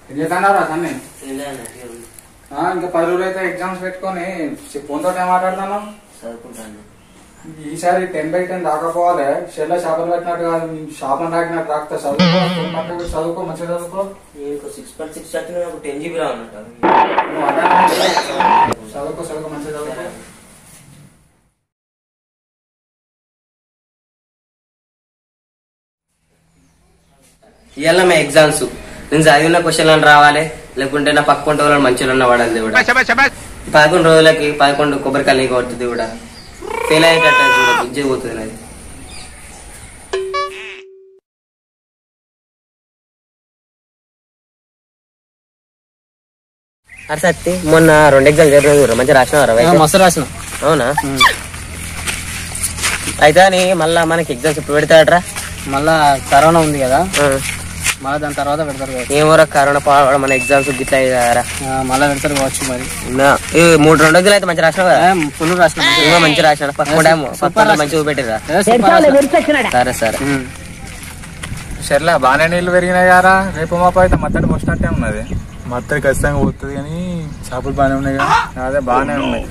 ఏం చేస్తున్నారా సన్ని ఆ, ఇంకా పది రోజులు అయితే ఎగ్జామ్స్ పెట్టుకొని ఫోన్తో ఏం మాట్లాడుతున్నాను చదువుకుంటాను ఈసారి టెన్ బై టెన్ రాకపోవాలి షెల్లో చేపలు పెట్టినట్టు కాదు షాపలు రాకినట్టు రాకపోతే చదువుకో పక్కకు పెట్టి చదువుకో మంచిగా చదువుకో నీకు సిక్స్ పాయింట్ సిక్స్ చదివిన నాకు టెన్ జీబీ రావన్నట్టు నువ్వు అదే చదువుకో చదువుకో మంచిగా చదువుకో ఇవాళ మా ఎగ్జామ్స్ నేను చదివిన క్వశ్చన్ రావాలి లేకుంటే నా పక్క వంట వాళ్ళని మంచిగా ఉన్న వాడాలి కూడా పదకొండు రోజులకి పదకొండు కొబ్బరికాయలు నీకు కొడుతుంది కూడా ఫెయిల్ అయ్యేటట్టు చూడ బుజ్జి పోతుంది నాది అరే సత్తి మొన్న రెండు ఎగ్జామ్ జరిగిన చూడరా మంచిగా రాసినవారా మస్తు రాసిన అవునా అయితే అని మళ్ళా మనకి ఎగ్జామ్స్ ఇప్పుడు పెడతాడరా మళ్ళా కరోనా ఉంది కదా మళ్ళీ దాని తర్వాత పెడతారు కదా. ఏమోరా కరోనా పావడం మన ఎగ్జామ్స్ గిట్లా అయ్యారా ఆ, మళ్ళా పెడతారు కావచ్చు మరి మూడు రెండు రోజులు అయితే మంచిగా రాసినావు కదా ఫుల్ రాసిన ఏమో మంచిగా రాసినా పక్క పక్క మంచిగా చూపెట్టిరా ఏ, సూపర్ రాసిన. సరే సరే ఉమ్. షెర్లా బాగానే నీళ్ళు పెరిగినాయి కదా రేపు మాపు అయితే మత్తడి వచ్చినట్టే ఉన్నది మత్తడి ఖచ్చితంగా పోతుంది కానీ చేపలు బాగానే ఉన్నాయి కదా అదే బాగానే ఉన్నాయి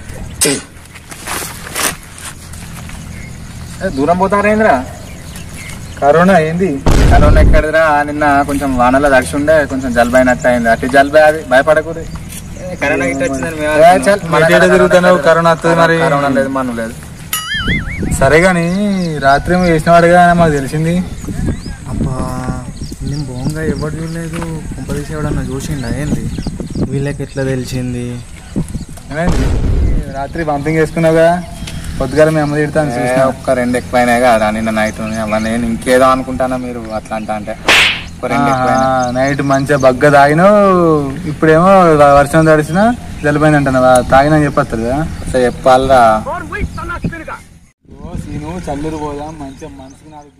ఏ, దూరం పోతారేంద్రా కరోనా ఏంది కరోనా ఎక్కడిదిరా నిన్న కొంచెం వానలో తడిసి ఉండే కొంచెం జలుబు అయినట్టు అయింది అట్టి జలుబు అది భయపడకూడదు కరోనా గిట్ట వచ్చిందని మేము ఏ, చల్, మన ఎక్కడ తిరుగుతున్నావు? కరోనా వస్తుంది మరి. కరోనా లేదు మనం లేదు సరే కానీ రాత్రి ఏమో చేసినవాడుగా మాకు తెలిసింది అబ్బా నేను బోంగా ఎవరు చూడలేదు కుంపదీసి ఎవడన్నా చూసిండా ఏంది వీళ్ళకి ఎట్లా తెలిసింది ఏమైంది రాత్రి పంపింగ్ చేసుకున్నావుగా పొద్దుగాల మీ అమ్మ తిడతాను ఏ, చూసిన ఒక్క రెండు ఎక్కువైనాయి కదా నిన్న నైట్ అవన్నీ నేను ఇంకేదో అనుకుంటానా మీరు అట్లా అంటా అంటే ఒక రెండు ఎక్కువైనాయి నైట్ మంచిగా బగ్గ తాగినావు ఇప్పుడేమో వర్షం తడిసినా జలిపోయింది అంటున్నావా తాగినా చెప్పొస్తారు కదా అట్లా చెప్పాలరా సీను చల్లూరు పోదాం మంచిగా మనసుకు నాలుగు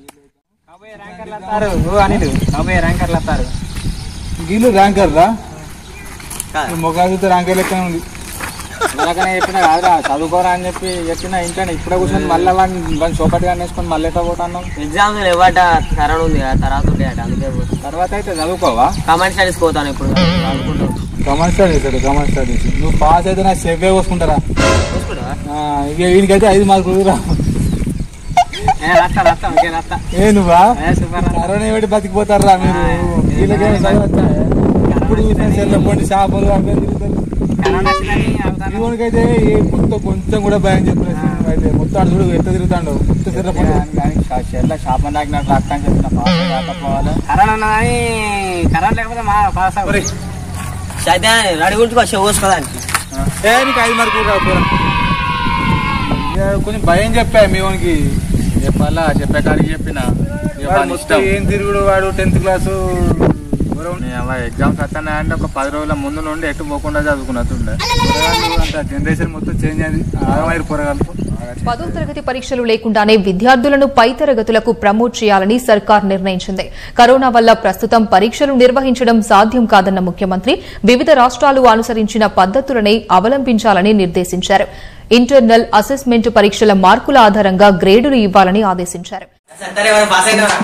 గీలు ర్యాంకర్ రా మొగాజుతో ర్యాంకర్ లెక్క ఉంది ఇందాకనే చెప్పిన కాదురా చదువుకోరా అని చెప్పి చెప్పిన ఇంట్లో ఇప్పుడే కూర్చొని మళ్ళీ వాడిని వాడిని చోపటి వేసుకొని మళ్ళీ ఎట్లా పోతాన్నాం ఎగ్జామ్స్ ఇవ్వట కరోనా ఉంది కదా తర్వాత ఉండే అట అందుకే తర్వాత అయితే చదువుకోవా కమెంట్ స్టడీస్ పోతాను ఇప్పుడు చదువుకుంటాను కమర్ స్టడీస్ కమర్ స్టడీస్ నువ్వు పాస్ అయితే నా సెవ్వే పోసుకుంటారా చూసుకుంటావా ఆ, ఇక వీనికైతే ఐదు మార్కులు రా ఏ నువ్వా కరోనా ఏమిటి బతికిపోతారా మీరు వీళ్ళకేమో చదవచ్చా ఇప్పుడు చూసిన సెల్ల పొండి చేపలు అన్నీ తిరుగుతారు ఇవనికైతే ఏ మొత్తం కొంచెం కూడా భయం చెప్పలేదు అయితే మొత్తం అటు చూడు ఎట్లా తిరుగుతాడు మొత్తం సెల్ల పొండి షెడ్ల షాప్ నాకినట్లు అక్క అని చెప్పిన పాస్ కాకపోవాలి అయితే రెడీ ఉంచుకో షో కోసుకోదానికి ఏ నీకు ఐదు మార్కులు రా పోరా. ఇక కొంచెం భయం చెప్పా మీ వానికి చెప్పాలా చెప్పే కాడికి చెప్పిన వాడు మొత్తం ఏం తిరుగుడు వాడు టెన్త్ క్లాసు ఎగ్జామ్స్ వస్తున్నాయి అంటే ఒక పది రోజుల ముందు నుండి ఎటు పోకుండా చదువుకున్నట్టుండే జనరేషన్ మొత్తం చేంజ్ అయింది ఆగమైరు పొరగాలు పదో తరగతి పరీక్షలు లేకుండానే విద్యార్థులను పై తరగతులకు ప్రమోట్ చేయాలని సర్కార్ నిర్ణయించింది కరోనా వల్ల ప్రస్తుతం పరీక్షలు నిర్వహించడం సాధ్యం కాదన్న ముఖ్యమంత్రి వివిధ రాష్ట్రాలు అనుసరించిన పద్దతులనే అవలంబించాలని నిర్దేశించారు ఇంటర్నల్ అసెస్మెంట్ పరీక్షల మార్కుల ఆధారంగా గ్రేడులు ఇవ్వాలని ఆదేశించారు సరే మరి పాస్ అయినవరా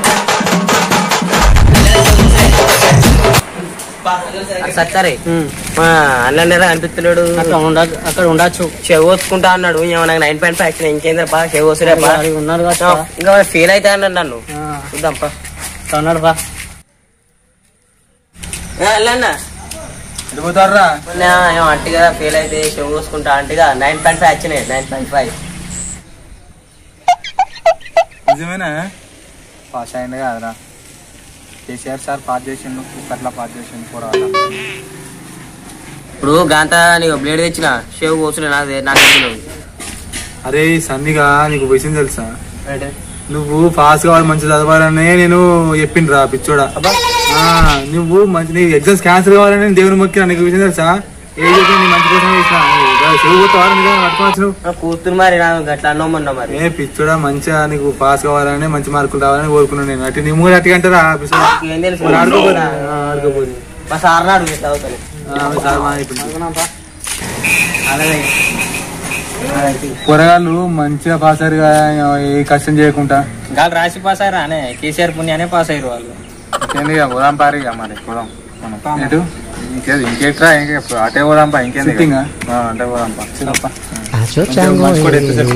సరే అల్లనేరా అనిపిస్తున్నాడు అక్కడ ఉండ- అక్కడ ఉండొచ్చు చెవోసుకుంటా అన్నాడు ఏమో నాకు నైన్ పాయింట్ ఫైవ్ వచ్చినాయి ఇంకేంద్ర బా చెవోసురే బా వాడు ఉన్నారు కదా ఇంకా ఫెయిల్ అయితే అన్నాడు నన్ను ఆ, చూద్దాం పా అక్కడ ఉన్నాడు బా అల్లన్నా వెళ్ళిపోతారా మొన్న ఏమో అంటే కదా ఫెయిల్ అయితే చెవోసుకుంటా అంటేగా నైన్ పాయింట్ ఫైవ్ వచ్చినాయి నైన్ పాయింట్ ఫైవ్ నిజమేనా పాస్ అయింది కదరా కేసీఆర్ సార్ పాస్ చేసిండు ఇప్పట్లా పాస్ చేసిండు పోరాడు ఇప్పుడు గాంత నీకు బ్లేడ్ తెచ్చిన షేవ్ కోసులే నాకు నాకు తెలియదు. అరే సన్నిగా నీకు విషయం తెలుసా నువ్వు పాస్ కావాలి మంచి చదవాలని నేను చెప్పిండ్రా పిచ్చోడా ఆ, నువ్వు మంచి నీ ఎగ్జామ్స్ క్యాన్సిల్ కావాలని నేను దేవుని మొక్కిన నీకు విషయం తెలుసా ఏ చెప్పి నీ మంచి కోసం చేసిన చెవి పోతావా నిజంగా పట్టుకోవచ్చు నువ్వు నా కూతురు మరి నాకు గట్లా అన్నమన్నా మరి ఏ పిచ్చోడా మంచిగా నీకు పాస్ కావాలని మంచి మార్కులు రావాలని కోరుకున్నాను నేను అటు నీ మూడు అట్టుగా అంటారా పిచ్చోడా ఏం తెలుసు మరి ఆడుకోపోతే ఆ, ఆడుకోపోతే మా సార్ నాడు చదువుతాను ఆ, సార్ మా ఇప్పుడు కూరగాయలు మంచిగా పాస్ అయ్యారు కదా ఏ కష్టం చేయకుండా గాలి రాసి పాస్ అయ్యారా అనే కేసీఆర్ పుణ్యానే పాస్ అయ్యారు వాళ్ళు ఏంది ఇక పోదాం పారి ఇక మరి పోదాం మనం ఎటు ఇంకేది ఇంకేట్రా ఇంకే అటే పోదాంపా ఇంకేంది Sitting ఆ? ఆ, అటే పోదాంపా చిన్నప్ప. కొంచెం మంచి కూడా ఎంతసేపు